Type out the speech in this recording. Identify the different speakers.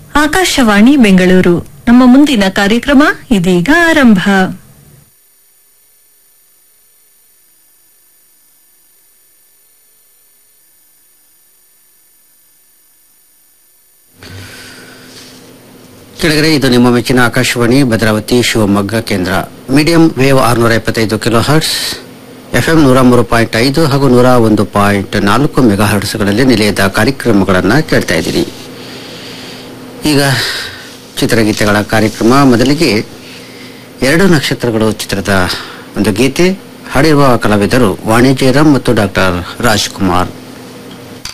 Speaker 1: ಆಕಾಶವಾಣಿ ಬೆಂಗಳೂರು ನಮ್ಮ ಮುಂದಿನ ಕಾರ್ಯಕ್ರಮ ಇದೀಗ ಆರಂಭ
Speaker 2: ಕೆಳಗಡೆ ಇದು ನಿಮ್ಮ ಮೆಚ್ಚಿನ ಆಕಾಶವಾಣಿ ಭದ್ರಾವತಿ ಶಿವಮೊಗ್ಗ ಕೇಂದ್ರ ಮೀಡಿಯಂ ವೇವ್ ಆರುನೂರ ಎಪ್ಪತ್ತೈದು ಕಿಲೋ ಹರ್ಟ್ಸ್ ಎಫ್ಎಂ ನೂರ ಮೂರು ಪಾಯಿಂಟ್ ಐದು ಹಾಗೂ ನೂರ ಒಂದು ಪಾಯಿಂಟ್ ನಾಲ್ಕು ಮೆಗಾ ಹರ್ಟ್ಸ್ಗಳಲ್ಲಿ ನಿಲಯದ ಕಾರ್ಯಕ್ರಮಗಳನ್ನು ಕೇಳ್ತಾ ಇದ್ದೀರಿ ಈಗ ಚಿತ್ರಗೀತೆಗಳ ಕಾರ್ಯಕ್ರಮ ಮೊದಲಿಗೆ ಎರಡು ನಕ್ಷತ್ರಗಳು ಚಿತ್ರದ ಒಂದು ಗೀತೆ ಹಾಡಿರುವ ಕಲಾವಿದರು ವಾಣಿ ಜಯರಾಮ್ ಮತ್ತು ಡಾಕ್ಟರ್ ರಾಜ್ಕುಮಾರ್